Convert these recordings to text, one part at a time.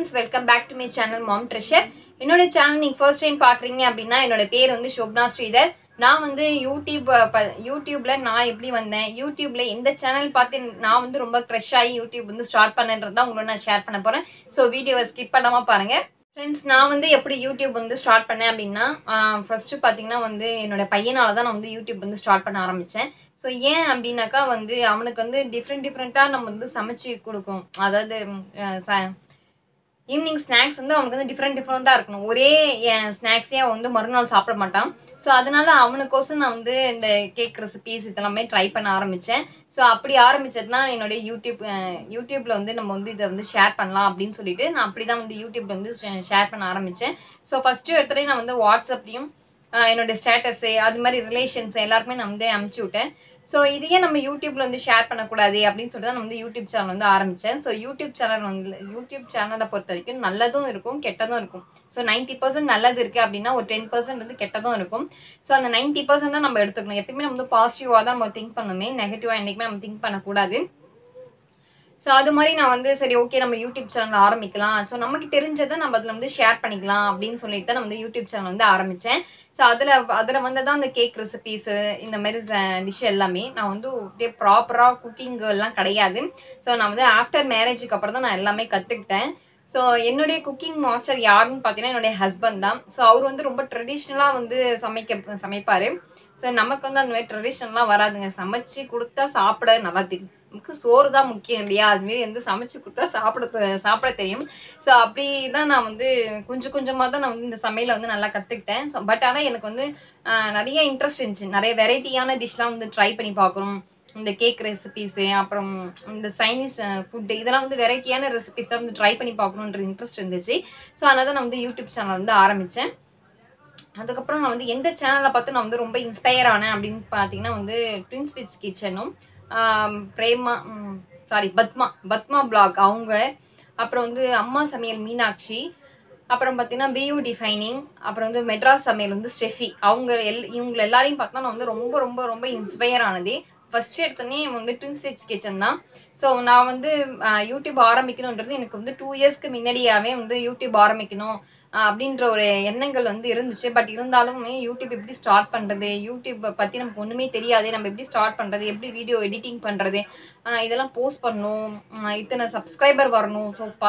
friends welcome back to my channel Mom Treasure என்னோட channel நீங்கள் first time பார்க்குறீங்க அப்படின்னா என்னோட பேர் வந்து ஷோப்னா ஸ்ரீதர் நான் வந்து யூடியூப் அஹ், ப யூடியூப்ல நான் எப்படி வந்தேன் யூடியூப்ல எந்த சேனல் பார்த்து நான் வந்து ரொம்ப க்ரஷ் ஆகி யூடியூப் வந்து ஸ்டார்ட் பண்ணன்றது தான் உங்களோட நான் ஷேர் பண்ண போகிறேன் ஸோ வீடியோவை ஸ்கிப் பண்ணாமல் பாருங்கள் ஃப்ரெண்ட்ஸ் நான் வந்து எப்படி யூடியூப் வந்து ஸ்டார்ட் பண்ணேன் அப்படின்னா ஃபர்ஸ்ட் பார்த்தீங்கன்னா வந்து என்னோட பையனால தான் நான் வந்து யூடியூப் வந்து ஸ்டார்ட் பண்ண ஆரம்பித்தேன் ஸோ ஏன் அப்படின்னாக்கா வந்து அவனுக்கு வந்து டிஃப்ரெண்ட் டிஃப்ரெண்ட்டாக நம்ம வந்து சமைச்சு கொடுக்கும் அதாவது ஈவினிங் ஸ்நாக்ஸ் வந்து அவனுக்கு வந்து டிஃப்ரெண்ட் டிஃப்ரெண்ட்டாக இருக்கணும் ஒரே ஸ்நாக்ஸே அவன் வந்து மறுநாள் சாப்பிட மாட்டான் ஸோ அதனால அவனுக்கோசம் நான் வந்து இந்த கேக் ரெசிபீஸ் இதெல்லாமே ட்ரை பண்ண ஆரம்பித்தேன் ஸோ அப்படி ஆரம்பிச்சது தான் என்னுடைய யூடியூப் அஹ், யூடியூப்ல வந்து நம்ம வந்து இதை வந்து ஷேர் பண்ணலாம் அப்படின்னு சொல்லிட்டு நான் அப்படி தான் வந்து யூடியூப்ல வந்து ஷேர் பண்ண ஆரம்பித்தேன் ஸோ ஃபஸ்ட்டு எடுத்துகிட்டே நான் வந்து வாட்ஸ்அப்லேயும் என்னோட ஸ்டேட்டஸு அது மாதிரி ரிலேஷன்ஸ் எல்லாருக்குமே நான் வந்து அனுப்பிச்சி விட்டேன் ஸோ இதையே நம்ம யூடியூப்ல வந்து ஷேர் பண்ணக்கூடாது அப்படின்னு சொல்லிட்டு தான் நான் வந்து யூடியூப் சேனல் வந்து ஆரம்பித்தேன் ஸோ யூடியூப் சேனல் வந்து யூடியூப் சேனலை பொறுத்த வரைக்கும் நல்லதும் இருக்கும் கெட்டதும் இருக்கும் ஸோ நைன்ட்டி பர்சன்ட் நல்லது இருக்குது அப்படின்னா ஒரு டென் பர்சன்ட் வந்து கெட்டதும் இருக்கும் ஸோ அந்த நைன்ட்டி பர்சன்ட் தான் நம்ம எடுத்துக்கணும் எப்பயுமே நம்ம வந்து பாசிட்டிவாக தான் நம்ம திங்க் பண்ணணுமே நெகட்டிவாக என்றைக்குமே நம்ம திங்க் பண்ணக்கூடாது ஸோ அது மாதிரி நான் வந்து சரி ஓகே நம்ம யூடியூப் சேனல் ஆரம்பிக்கலாம் ஸோ நமக்கு தெரிஞ்சதை நம்ம அதில் வந்து ஷேர் பண்ணிக்கலாம் அப்படின்னு சொல்லிட்டு தான் நான் வந்து யூடியூப் சேனல் வந்து ஆரம்பித்தேன் ஸோ அதில் அதில் வந்து தான் அந்த கேக் ரெசிபீஸு இந்த மாதிரி டிஷ் எல்லாமே நான் வந்து அப்படியே ப்ராப்பராக குக்கிங் எல்லாம் கிடையாது ஸோ நான் வந்து ஆஃப்டர் மேரேஜுக்கு அப்புறம் தான் நான் எல்லாமே கற்றுக்கிட்டேன் ஸோ என்னுடைய குக்கிங் மாஸ்டர் யாருன்னு பார்த்தீங்கன்னா என்னுடைய ஹஸ்பண்ட் தான் ஸோ அவர் வந்து ரொம்ப ட்ரெடிஷ்னலாக வந்து சமைக்க சமைப்பார் ஸோ நமக்கு வந்து அந்த மாதிரி ட்ரெடிஷ்னல்லாம் வராதுங்க சமைச்சு கொடுத்தா சாப்பிட நல்லா தெரியும் நமக்கு சோறு தான் முக்கியம் இல்லையா அதுமாரி வந்து சமைச்சு கொடுத்தா சாப்பிட தெ- சாப்பிட தெரியும் ஸோ அப்படி தான் நான் வந்து கொஞ்சம் கொஞ்சமாக தான் நான் வந்து இந்த சமையலை வந்து நல்லா கற்றுக்கிட்டேன் ஸோ பட் ஆனால் எனக்கு வந்து ஆஹ், நிறைய இன்ட்ரெஸ்ட் இருந்துச்சு நிறைய வெரைட்டியான டிஷ்லாம் வந்து ட்ரை பண்ணி பார்க்கணும் இந்த கேக் ரெசிபீஸு அப்புறம் இந்த சைனீஸ் ஃபுட்டு இதெல்லாம் வந்து வெரைட்டியான ரெசிபீஸ்லாம் வந்து ட்ரை பண்ணி பார்க்கணுன்ற இன்ட்ரெஸ்ட் இருந்துச்சு ஸோ அதனால தான் நான் வந்து யூடியூப் சேனல் வந்து ஆரம்பித்தேன் அதுக்கப்புறம் நான் வந்து எந்த சேனலை பார்த்து நான் வந்து ரொம்ப இன்ஸ்பயர் ஆனேன் அப்படின்னு பார்த்தீங்கன்னா வந்து ட்வின்ஸ் விச் கிச்சனும் பிரேமா சாரி பத்மா பத்மா பிளாக் அவங்க அப்புறம் வந்து அம்மா சமையல் மீனாட்சி அப்புறம் பார்த்தீங்கன்னா பியூ டிஃபைனிங் அப்புறம் வந்து மெட்ராஸ் சமையல் வந்து ஸ்டெஃபி அவங்க எல் இவங்க எல்லாரையும் பார்த்தா நான் வந்து ரொம்ப ரொம்ப ரொம்ப இன்ஸ்பயர் ஆனதே ஃபர்ஸ்ட் எடுத்தோடனே வந்து ட்வின்ஸ் விச் கிச்சன் தான் ஸோ நான் வந்து ஆஹ், யூடியூப் ஆரம்பிக்கணுன்றது எனக்கு வந்து டூ இயர்ஸ்க்கு முன்னாடியாவே வந்து யூடியூப் ஆரம்பிக்கணும் ஆஹ் அப்படின்ற ஒரு எண்ணங்கள் வந்து இருந்துச்சு பட் இருந்தாலுமே யூடியூப் எப்படி ஸ்டார்ட் பண்ணுறது யூடியூப் பற்றி நமக்கு ஒன்றுமே தெரியாது நம்ம எப்படி ஸ்டார்ட் பண்ணுறது எப்படி வீடியோ எடிட்டிங் பண்ணுறது இதெல்லாம் போஸ்ட் பண்ணணும் ஆஹ் இத்தனை சப்ஸ்கிரைபர் வரணும் ஸோ ப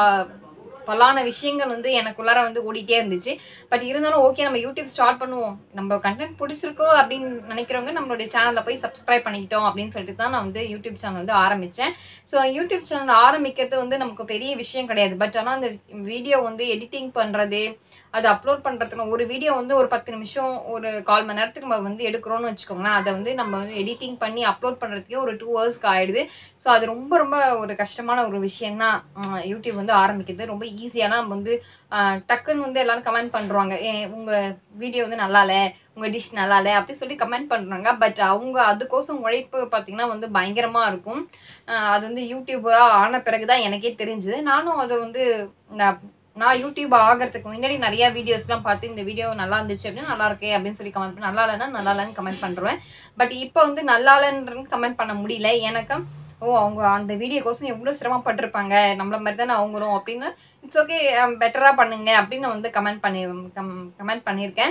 பலான விஷயங்கள் வந்து எனக்குள்ளார வந்து ஓடிட்டே இருந்துச்சு பட் இருந்தாலும் ஓகே நம்ம யூடியூப் ஸ்டார்ட் பண்ணுவோம் நம்ம கண்டென்ட் பிடிச்சிருக்கோ அப்படின்னு நினைக்கிறவங்க நம்மளுடைய சேனலில் போய் சப்ஸ்கிரைப் பண்ணிக்கிட்டோம் அப்படின்னு சொல்லிட்டு தான் நான் வந்து யூடியூப் சேனல் வந்து ஆரம்பித்தேன் ஸோ யூடியூப் சேனல் ஆரம்பிக்கிறது வந்து நமக்கு பெரிய விஷயம் கிடையாது பட் ஆனால் அந்த வீடியோ வந்து எடிட்டிங் பண்ணுறது அதை அப்லோட் பண்ணுறதுக்கு ஒரு வீடியோ வந்து ஒரு பத்து நிமிஷம் ஒரு கால் மணி நேரத்துக்கு நம்ம வந்து எடுக்கிறோம்னு வச்சுக்கோங்களேன் அதை வந்து நம்ம வந்து எடிட்டிங் பண்ணி அப்லோட் பண்ணுறதுக்கே ஒரு டூ ஹவர்ஸ்க்கு ஆயிடுது ஸோ அது ரொம்ப ரொம்ப ஒரு கஷ்டமான ஒரு விஷயம் தான் யூடியூப் வந்து ஆரம்பிக்கிறது ரொம்ப ஈஸியான நம்ம வந்து ஆஹ், டக்குன்னு வந்து எல்லாரும் கமெண்ட் பண்ணுறாங்க உங்கள் வீடியோ வந்து நல்லா இல்லை உங்கள் டிஷ் நல்லா இல்லை அப்படி சொல்லி கமெண்ட் பண்ணுறாங்க பட் அவங்க அதுக்கோசம் உழைப்பு பார்த்தீங்கன்னா வந்து பயங்கரமாக இருக்கும் ஆஹ், அது வந்து யூடியூபாக ஆன பிறகு தான் எனக்கே தெரிஞ்சுது நானும் அதை வந்து நான் நான் யூடியூப் ஆகிறதுக்கு முன்னாடி நிறைய வீடியோஸ்லாம் பார்த்து இந்த வீடியோ நல்லா இருந்துச்சு அப்படின்னா நல்லா இருக்கே அப்படின்னு சொல்லி கமெண்ட் பண்ணி நல்லா இல்லைன்னா நல்லா இல்லைன்னு கமெண்ட் பண்ணுறேன் பட் இப்போ வந்து நல்லா இல்லைன்னு கமெண்ட் பண்ண முடியல எனக்கு ஓ அவங்க அந்த வீடியோக்கோசம் எவ்வளோ சிரமப்பட்டிருப்பாங்க நம்மள மாதிரி தானே அவங்களும் அப்படின்னு இட்ஸ் ஓகே பெட்டராக பண்ணுங்க அப்படின்னு நான் வந்து கமெண்ட் பண்ணி கமெண்ட் பண்ணியிருக்கேன்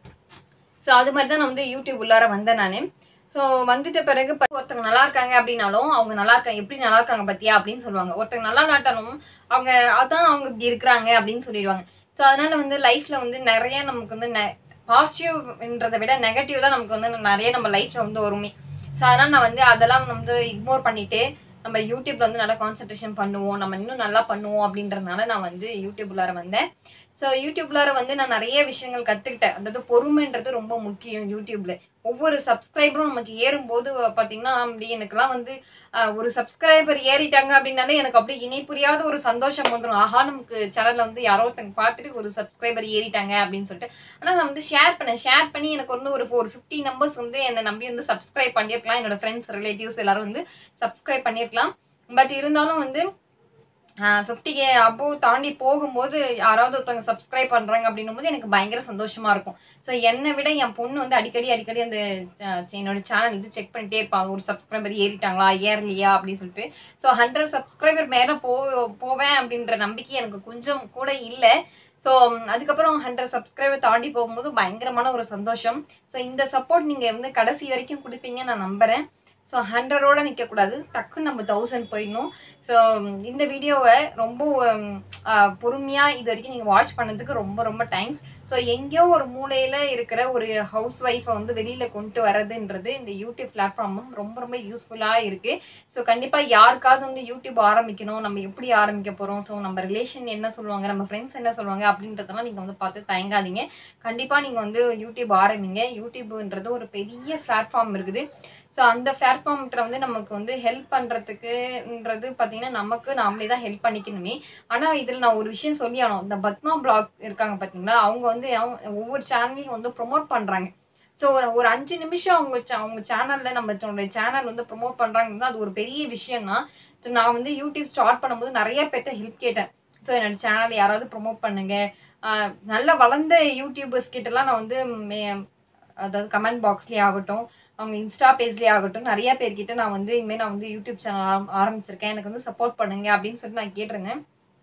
ஸோ அது மாதிரி தான் நான் வந்து யூடியூப் உள்ளார வந்தேன் நான் ஸோ வந்துட்ட பிறகு ப- ஒருத்தவங்க நல்லா இருக்காங்க அப்படின்னாலும் அவங்க நல்லா இருக்காங்க எப்படி நல்லா இருக்காங்க பத்தியா அப்படின்னு சொல்லுவாங்க ஒருத்தவங்க நல்லா நாட்டாலும் அவங்க அதான் அவங்க இப்படி இருக்கிறாங்க அப்படின்னு சொல்லிடுவாங்க ஸோ அதனால வந்து லைஃப்ல வந்து நிறைய நமக்கு வந்து பாசிட்டிவ்ன்றதை விட நெகட்டிவ் தான் நமக்கு வந்து நிறைய நம்ம லைஃப்ல வந்து வருமே ஸோ அதனால நான் வந்து அதெல்லாம் வந்து இக்னோர் பண்ணிட்டு நம்ம யூடியூப்ல வந்து நல்லா கான்சென்ட்ரேஷன் பண்ணுவோம் நம்ம இன்னும் நல்லா பண்ணுவோம் அப்படின்றதுனால நான் வந்து யூடியூப் உள்ளார வந்தேன் ஸோ யூடியூப்லார வந்து நான் நிறைய விஷயங்கள் கற்றுக்கிட்டேன் அதாவது பொறுமைன்றது ரொம்ப முக்கியம் யூடியூப்ல ஒவ்வொரு சப்ஸ்கிரைபரும் நமக்கு ஏறும்போது பார்த்தீங்கன்னா அப்படி எனக்குலாம் வந்து ஆஹ், ஒரு சப்ஸ்கிரைபர் ஏறிட்டாங்க அப்படின்னாலே எனக்கு அப்படியே இணை புரியாத ஒரு சந்தோஷம் வந்துடும் ஆஹா நமக்கு சேனல்ல வந்து யாரோ ஒருத்தங்க பார்த்துட்டு ஒரு சப்ஸ்கிரைபர் ஏறிட்டாங்க அப்படின்னு சொல்லிட்டு ஆனால் நான் வந்து ஷேர் பண்ணேன் ஷேர் பண்ணி எனக்கு வந்து ஒரு ஒரு ஃபிஃப்டி நம்பர்ஸ் வந்து என்னை நம்பி வந்து சப்ஸ்கிரைப் பண்ணியிருக்கலாம் என்னோட ஃப்ரெண்ட்ஸ் ரிலேட்டிவ்ஸ் எல்லாரும் வந்து சப்ஸ்கிரைப் பண்ணியிருக்கலாம் பட் இருந்தாலும் வந்து ஃபிஃப்டி கே அபோவ் தாண்டி போகும்போது யாராவது ஒருத்தவங்க சப்ஸ்கிரைப் பண்ணுறாங்க அப்படின்னும் போது எனக்கு பயங்கர சந்தோஷமா இருக்கும் ஸோ என்னை விட என் பொண்ணு வந்து அடிக்கடி அடிக்கடி அந்த அஹ், என்னோட சேனல் இது செக் பண்ணிட்டே இருப்பாங்க ஒரு சப்ஸ்கிரைபர் ஏறிட்டாங்களா ஏறலையா அப்படின்னு சொல்லிட்டு ஸோ ஹண்ட்ரட் சப்ஸ்கிரைபர் மேலே போ போவேன் அப்படின்ற நம்பிக்கை எனக்கு கொஞ்சம் கூட இல்லை ஸோ அதுக்கப்புறம் ஹண்ட்ரட் சப்ஸ்கிரைபர் தாண்டி போகும்போது பயங்கரமான ஒரு சந்தோஷம் ஸோ இந்த சப்போர்ட் நீங்கள் வந்து கடைசி வரைக்கும் கொடுப்பீங்கன்னு நான் நம்புகிறேன் ஸோ ஹண்ட்ரடோட நிற்கக்கூடாது டக்குன்னு நம்ம தௌசண்ட் போயிடணும் ஸோ இந்த வீடியோவை ரொம்ப பொறுமையாக இது வரைக்கும் நீங்கள் வாட்ச் பண்ணதுக்கு ரொம்ப ரொம்ப தேங்க்ஸ் ஸோ எங்கேயோ ஒரு மூலையில் இருக்கிற ஒரு ஹவுஸ் ஒய்ஃபை வந்து வெளியில் கொண்டு வரதுன்றது இந்த யூடியூப் பிளாட்ஃபார்மும் ரொம்ப ரொம்ப யூஸ்ஃபுல்லாக இருக்குது ஸோ கண்டிப்பாக யாருக்காவது வந்து யூடியூப் ஆரம்பிக்கணும் நம்ம எப்படி ஆரம்பிக்க போகிறோம் ஸோ நம்ம ரிலேஷன் என்ன சொல்லுவாங்க நம்ம ஃப்ரெண்ட்ஸ் என்ன சொல்லுவாங்க அப்படின்றதெல்லாம் நீங்கள் வந்து பார்த்து தயங்காதீங்க கண்டிப்பாக நீங்கள் வந்து யூடியூப் ஆரம்பிங்க யூடியூப்ன்றது ஒரு பெரிய பிளாட்ஃபார்ம் இருக்குது ஸோ அந்த பிளாட்ஃபார்ம்ல வந்து நமக்கு வந்து ஹெல்ப் பண்ணுறதுக்குன்றது பார்த்தீங்கன்னா நமக்கு நாமளே தான் ஹெல்ப் பண்ணிக்கணுமே ஆனால் இதில் நான் ஒரு விஷயம் சொல்லி ஆகணும் இந்த பத்மா பிளாக் இருக்காங்க பார்த்தீங்களா அவங்க வந்து அவங்க ஒவ்வொரு சேனலையும் வந்து ப்ரொமோட் பண்ணுறாங்க ஸோ ஒரு ஒரு அஞ்சு நிமிஷம் அவங்க cha- அவங்க சேனலில் நம்ம சேனல் வந்து ப்ரொமோட் பண்ணுறாங்கன்னா அது ஒரு பெரிய விஷயம் தான் ஸோ நான் வந்து யூடியூப் ஸ்டார்ட் பண்ணும்போது நிறைய பேர்ட்ட ஹெல்ப் கேட்டேன் ஸோ என்னோட சேனல் யாராவது ப்ரொமோட் பண்ணுங்க ஆஹ் நல்ல வளர்ந்த யூடியூபர்ஸ் கிட்டலாம் நான் வந்து மே- அதாவது கமெண்ட் பாக்ஸ்லேயே ஆகட்டும் அவங்க இன்ஸ்டா பேஜ்லேயே ஆகட்டும் நிறைய பேர்கிட்ட நான் வந்து இனிமேல் நான் வந்து யூடியூப் சேனல் ஆரம்பிச்சிருக்கேன் எனக்கு வந்து சப்போர்ட் பண்ணுங்க அப்படின்னு சொல்லிட்டு நான் கேட்டிருந்தேன்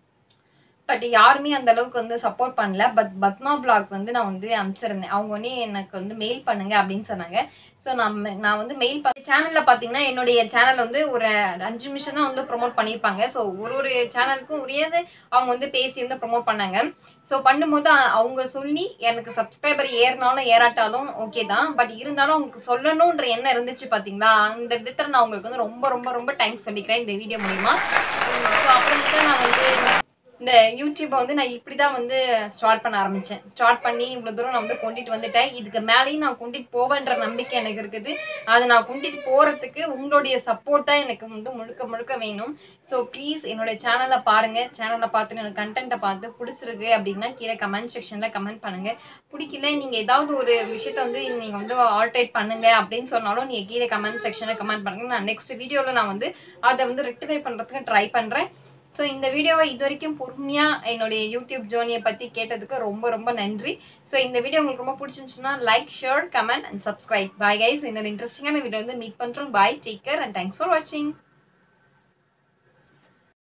பட் யாருமே அந்த அளவுக்கு வந்து சப்போர்ட் பண்ணல பட் பத்மா பிளாக் வந்து நான் வந்து அனுப்பிச்சிருந்தேன் அவங்க வந்து எனக்கு வந்து மெயில் பண்ணுங்க அப்படின்னு சொன்னாங்க ஸோ நான் me- நான் வந்து மெயில் பண்ண சேனலில் பார்த்தீங்கன்னா என்னுடைய சேனல் வந்து ஒரு அஞ்சு நிமிஷம் தான் வந்து ப்ரோமோட் பண்ணியிருப்பாங்க ஸோ ஒரு ஒரு சேனலுக்கும் உரியது அவங்க வந்து பேசி வந்து ப்ரோமோட் பண்ணாங்க ஸோ பண்ணும்போது அ- அவங்க சொல்லி எனக்கு சப்ஸ்கிரைபர் ஏறினாலும் ஏறாட்டாலும் ஓகே தான் பட் இருந்தாலும் அவங்களுக்கு சொல்லணுன்ற எண்ணம் இருந்துச்சு பார்த்தீங்களா அந்த விதத்தில் நான் உங்களுக்கு வந்து ரொம்ப ரொம்ப ரொம்ப தேங்க்ஸ் சொல்லிக்கிறேன் இந்த வீடியோ மூலிமா ஸோ அப்புறமேட்டு நான் வந்து இந்த யூடியூப்பை வந்து நான் இப்படி தான் வந்து ஸ்டார்ட் பண்ண ஆரம்பித்தேன் ஸ்டார்ட் பண்ணி இவ்வளோ தூரம் நான் வந்து கொண்டுட்டு வந்துட்டேன் இதுக்கு மேலேயும் நான் கொண்டுட்டு போவேன்ற நம்பிக்கை எனக்கு இருக்குது அதை நான் கொண்டுட்டு போகிறதுக்கு உங்களுடைய சப்போர்ட் தான் எனக்கு வந்து முழுக்க முழுக்க வேணும் ஸோ ப்ளீஸ் என்னோட சேனலை பாருங்கள் சேனலை பார்த்து எனக்கு கண்டென்ட்டை பார்த்து பிடிச்சிருக்கு அப்படின்னா கீழே கமெண்ட் செக்ஷனில் கமெண்ட் பண்ணுங்கள் பிடிக்கல நீங்கள் ஏதாவது ஒரு விஷயத்த வந்து நீங்கள் வந்து ஆல்ட்ரேட் பண்ணுங்க அப்படின்னு சொன்னாலும் நீங்கள் கீழே கமெண்ட் செக்ஷனில் கமெண்ட் பண்ணுங்க நான் நெக்ஸ்ட் வீடியோவில் நான் வந்து அதை வந்து ரெக்டிஃபை பண்ணுறதுக்கு ட்ரை பண்ணுறேன் ஸோ இந்த வீடியோவை இது வரைக்கும் பொறுமையாக என்னுடைய யூடியூப் ஜேர்னியை பற்றி கேட்டதுக்கு ரொம்ப ரொம்ப நன்றி ஸோ இந்த வீடியோ உங்களுக்கு ரொம்ப பிடிச்சிருந்துச்சுன்னா like share comment and subscribe bye guys இந்த இன்ட்ரெஸ்டிங்கான வீடியோ வந்து மீட் பண்ணுறோம் bye take care and thanks for வாட்சிங்